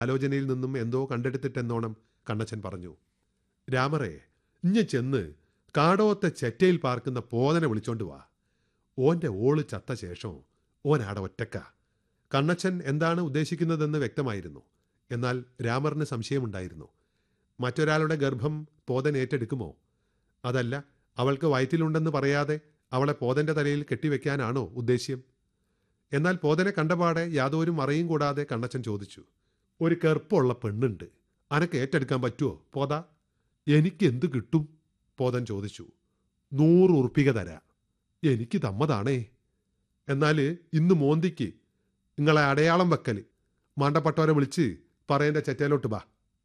ആലോചനയിൽ നിന്നും എന്തോ കണ്ടെടുത്തിട്ടെന്നോണം കണ്ണച്ചൻ പറഞ്ഞു രാമറേ ഇഞ്ഞ ചെന്ന് കാടോത്തെ ചെറ്റയിൽ പാർക്കുന്ന പോതനെ വിളിച്ചോണ്ട് വാ ഓന്റെ ഓള് ചത്ത ശേഷം ഓൻ ആടെ ഒറ്റക്ക കണ്ണച്ചൻ എന്താണ് ഉദ്ദേശിക്കുന്നതെന്ന് വ്യക്തമായിരുന്നു എന്നാൽ രാമറിന് സംശയമുണ്ടായിരുന്നു മറ്റൊരാളുടെ ഗർഭം പോതൻ ഏറ്റെടുക്കുമോ അതല്ല അവൾക്ക് വയറ്റിലുണ്ടെന്ന് പറയാതെ അവളെ പോതന്റെ തലയിൽ കെട്ടിവെക്കാനാണോ ഉദ്ദേശ്യം എന്നാൽ പോതനെ കണ്ടപാടെ യാതൊരു മറയും കൂടാതെ കണ്ണച്ചൻ ചോദിച്ചു ഒരു കെറുപ്പുള്ള പെണ്ണുണ്ട് അനക്ക് ഏറ്റെടുക്കാൻ പറ്റുമോ പോത എനിക്ക് എന്ത് കിട്ടും പോതൻ ചോദിച്ചു നൂറ് ഉറുപ്പിക തരാം എനിക്ക് തമ്മതാണേ എന്നാൽ ഇന്ന് മോന്തിക്ക് നിങ്ങളെ അടയാളം വെക്കല് മാണ്ടപ്പെട്ടവരെ വിളിച്ച് പറയേണ്ട ചെറ്റയിലോട്ട് ബാ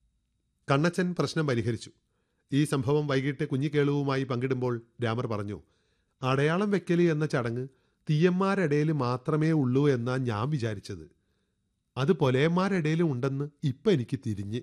കണ്ണച്ചൻ പ്രശ്നം പരിഹരിച്ചു ഈ സംഭവം വൈകിട്ട് കുഞ്ഞിക്കേളുവുമായി പങ്കിടുമ്പോൾ രാമർ പറഞ്ഞു അടയാളം വെക്കല് എന്ന ചടങ്ങ് തീയന്മാരിടയിൽ മാത്രമേ ഉള്ളൂ എന്നാ ഞാൻ വിചാരിച്ചത് അത് പൊലയന്മാരിടയിലും ഉണ്ടെന്ന് ഇപ്പം എനിക്ക് തിരിഞ്ഞ്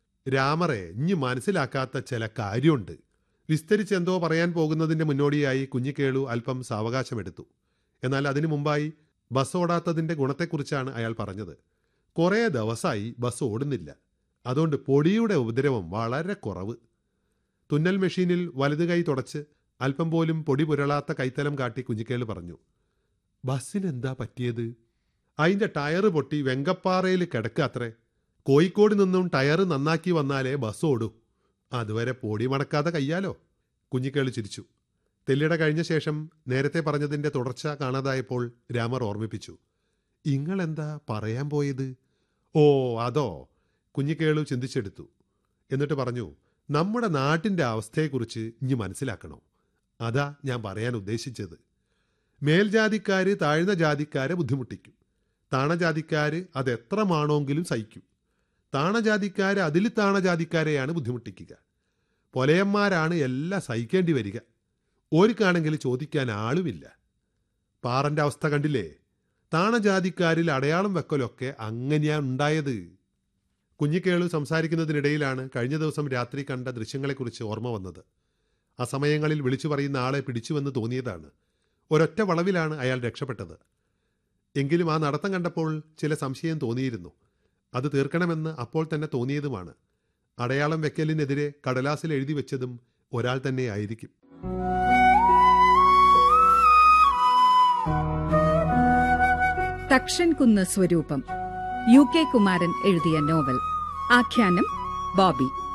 രാമറെ ഇഞ്ഞ് മനസ്സിലാക്കാത്ത ചില കാര്യമുണ്ട് വിസ്തരിച്ചെന്തോ പറയാൻ പോകുന്നതിന്റെ മുന്നോടിയായി കുഞ്ഞിക്കേളു അല്പം സാവകാശമെടുത്തു എന്നാൽ അതിനു മുമ്പായി ബസ് ഓടാത്തതിന്റെ ഗുണത്തെക്കുറിച്ചാണ് അയാൾ പറഞ്ഞത് കുറേ ദിവസമായി ബസ് ഓടുന്നില്ല അതുകൊണ്ട് പൊടിയുടെ ഉപദ്രവം വളരെ കുറവ് തുന്നൽ മെഷീനിൽ വലത് കൈ തുടച്ച് അല്പം പോലും പൊടി പുരളാത്ത കൈത്തലം കാട്ടി കുഞ്ഞിക്കേള് പറഞ്ഞു ബസ്സിനെന്താ പറ്റിയത് അതിന്റെ ടയറ് പൊട്ടി വെങ്കപ്പാറയിൽ കിടക്കുക അത്രേ കോഴിക്കോട് നിന്നും ടയറ് നന്നാക്കി വന്നാലേ ബസ് ഓടൂ അതുവരെ പൊടി മടക്കാതെ കയ്യാലോ കുഞ്ഞിക്കേള് ചിരിച്ചു തെല്ലിട കഴിഞ്ഞ ശേഷം നേരത്തെ പറഞ്ഞതിന്റെ തുടർച്ച കാണാതായപ്പോൾ രാമർ ഓർമ്മിപ്പിച്ചു ഇങ്ങളെന്താ പറയാൻ പോയത് ഓ അതോ കുഞ്ഞിക്കേളു ചിന്തിച്ചെടുത്തു എന്നിട്ട് പറഞ്ഞു നമ്മുടെ നാട്ടിന്റെ അവസ്ഥയെക്കുറിച്ച് ഇനി മനസ്സിലാക്കണോ അതാ ഞാൻ പറയാൻ ഉദ്ദേശിച്ചത് മേൽജാതിക്കാര് താഴ്ന്ന ജാതിക്കാരെ ബുദ്ധിമുട്ടിക്കും താണജാതിക്കാര് അത് എത്ര മാണോങ്കിലും സഹിക്കും താണജാതിക്കാര് അതിൽ താണജാതിക്കാരെയാണ് ബുദ്ധിമുട്ടിക്കുക പൊലയന്മാരാണ് എല്ലാം സഹിക്കേണ്ടി വരിക ഓർക്കാണെങ്കിൽ ചോദിക്കാൻ ആളുമില്ല പാറന്റെ അവസ്ഥ കണ്ടില്ലേ താണജാതിക്കാരിൽ അടയാളം വെക്കലൊക്കെ അങ്ങനെയാ ഉണ്ടായത് കുഞ്ഞിക്കേളു സംസാരിക്കുന്നതിനിടയിലാണ് കഴിഞ്ഞ ദിവസം രാത്രി കണ്ട ദൃശ്യങ്ങളെക്കുറിച്ച് ഓർമ്മ വന്നത് ആ സമയങ്ങളിൽ വിളിച്ചു പറയുന്ന ആളെ പിടിച്ചുവെന്ന് തോന്നിയതാണ് ഒരൊറ്റ വളവിലാണ് അയാൾ രക്ഷപ്പെട്ടത് എങ്കിലും ആ നടത്തം കണ്ടപ്പോൾ ചില സംശയം തോന്നിയിരുന്നു അത് തീർക്കണമെന്ന് അപ്പോൾ തന്നെ തോന്നിയതുമാണ് അടയാളം വെക്കലിനെതിരെ കടലാസിൽ എഴുതി വെച്ചതും ഒരാൾ തന്നെ ആയിരിക്കും തക്ഷൻ കുന്ന് സ്വരൂപം യു കെ കുമാരൻ എഴുതിയ നോവൽ ആഖ്യാനം ബോബി